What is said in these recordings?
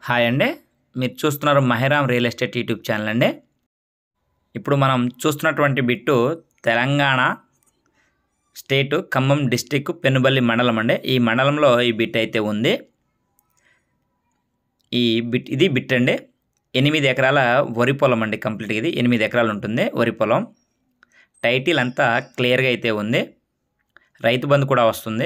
hi అండి మీరు చూస్తున్నారు Mahiram real estate YouTube channel అండి ఇప్పుడు మనం చూస్తున్నటువంటి bit Telangana state Khammam district Penuballi మండలం అండి ఈ మండలంలో ఈ బిట్ అయితే ఉంది ఈ బిట్ ఇది బిట్ అండి ఎనిమిది ఎకరాల వరి పొలం అండి కంప్లీట్గా ఇది ఎనిమిది ఎకరాలు ఉంటుంది వరి పొలం టైటిల్ అంతా క్లియర్గా అయితే ఉంది రైతు బంధు కూడా వస్తుంది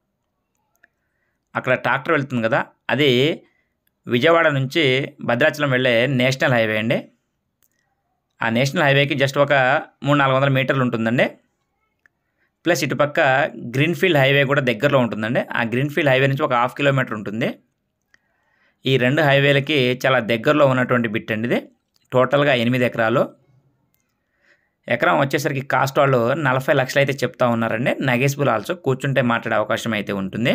అక్కడ ట్రాక్టర్ వెళ్తుంది కదా అది విజయవాడ నుంచి భద్రాచలం వెళ్ళే నేషనల్ హైవే అండి ఆ నేషనల్ హైవేకి జస్ట్ ఒక మూడు నాలుగు వందల మీటర్లు ఉంటుందండి ప్లస్ ఇటుపక్క గ్రీన్ఫీల్డ్ హైవే కూడా దగ్గరలో ఉంటుందండి ఆ గ్రీన్ఫీల్డ్ హైవే నుంచి ఒక హాఫ్ కిలోమీటర్ ఉంటుంది ఈ రెండు హైవేలకి చాలా దగ్గరలో ఉన్నటువంటి బిట్ అండి ఇది టోటల్గా ఎనిమిది ఎకరాలు ఎకరం వచ్చేసరికి కాస్ట్ వాళ్ళు నలభై లక్షలు అయితే చెప్తా ఉన్నారండి నగేసిబుల్ ఆల్సో కూర్చుంటే మాట్లాడే అవకాశం అయితే ఉంటుంది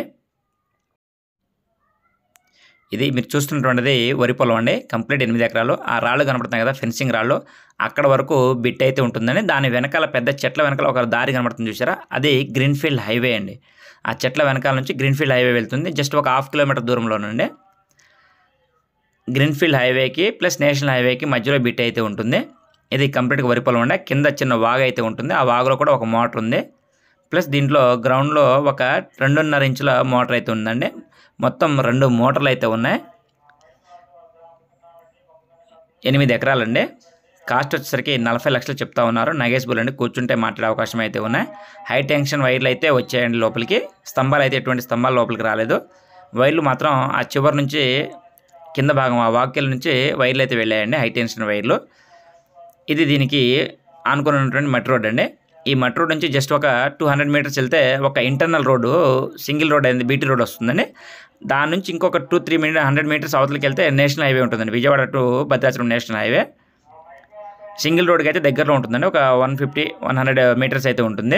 ఇది మీరు చూస్తున్నటువంటిది వరి పొలం అండి కంప్లీట్ ఎనిమిది ఎకరాలు ఆ రాళ్ళు కనబడుతున్నాయి కదా ఫెన్సింగ్ రాళ్ళు అక్కడ వరకు బిట్ అయితే ఉంటుందండి దాని వెనకాల పెద్ద చెట్ల వెనకాల ఒక దారి కనబడుతుంది చూసారా అది గ్రీన్ఫీల్డ్ హైవే అండి ఆ చెట్ల వెనకాల నుంచి గ్రీన్ఫీల్డ్ హైవే వెళ్తుంది జస్ట్ ఒక హాఫ్ కిలోమీటర్ దూరంలోనండి గ్రీన్ఫీల్డ్ హైవేకి ప్లస్ నేషనల్ హైవేకి మధ్యలో బిట్ అయితే ఉంటుంది ఇది కంప్లీట్గా వరి పొలం అండి కింద చిన్న వాగు అయితే ఉంటుంది ఆ వాగులో కూడా ఒక మోటార్ ఉంది ప్లస్ దీంట్లో గ్రౌండ్లో ఒక రెండున్నర ఇంచుల మోటార్ అయితే ఉందండి మొత్తం రెండు మోటార్లు అయితే ఉన్నాయి ఎనిమిది ఎకరాలండి కాస్ట్ వచ్చేసరికి నలభై లక్షలు చెప్తా ఉన్నారు నగేష్బుల్ అండి కూర్చుంటే మాట్లాడే అవకాశం అయితే ఉన్నాయి హై టెన్షన్ వైర్లు అయితే వచ్చాయండి లోపలికి స్తంభాలు అయితే ఎటువంటి స్తంభాలు లోపలికి రాలేదు వైర్లు మాత్రం ఆ చివరి నుంచి కింద భాగం ఆ వాక్యల నుంచి వైర్లు అయితే వెళ్ళాయండి హై టెన్షన్ వైర్లు ఇది దీనికి ఆనుకుని ఉన్నటువంటి మట్టి రోడ్ అండి ఈ మట్టి రోడ్ నుంచి జస్ట్ ఒక టూ హండ్రెడ్ మీటర్స్ వెళ్తే ఒక ఇంటర్నల్ రోడ్డు సింగిల్ రోడ్ అయింది బీటీ రోడ్ వస్తుందండి దాని నుంచి ఇంకొక two three minute hundred metres అవతలకి వెళ్తే నేషనల్ హైవే ఉంటుందండి Vijayawada to Bhadrachalam national highway single రోడ్కి అయితే దగ్గరలో ఉంటుందండి ఒక one fifty one hundred metres అయితే ఉంటుంది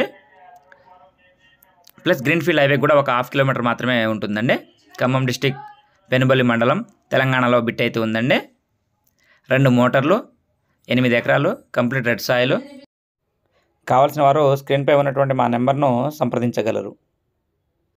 ప్లస్ గ్రీన్ఫీల్డ్ హైవే కూడా ఒక హాఫ్ కిలోమీటర్ మాత్రమే ఉంటుందండి ఖమ్మం డిస్టిక్ పెనుబల్లి మండలం తెలంగాణలో బిట్ అయితే ఉందండి రెండు మోటార్లు ఎనిమిది ఎకరాలు కంప్లీట్ రెడ్ సాయిలు కావాల్సిన వారు స్క్రీన్పై ఉన్నటువంటి మా నెంబర్ను సంప్రదించగలరు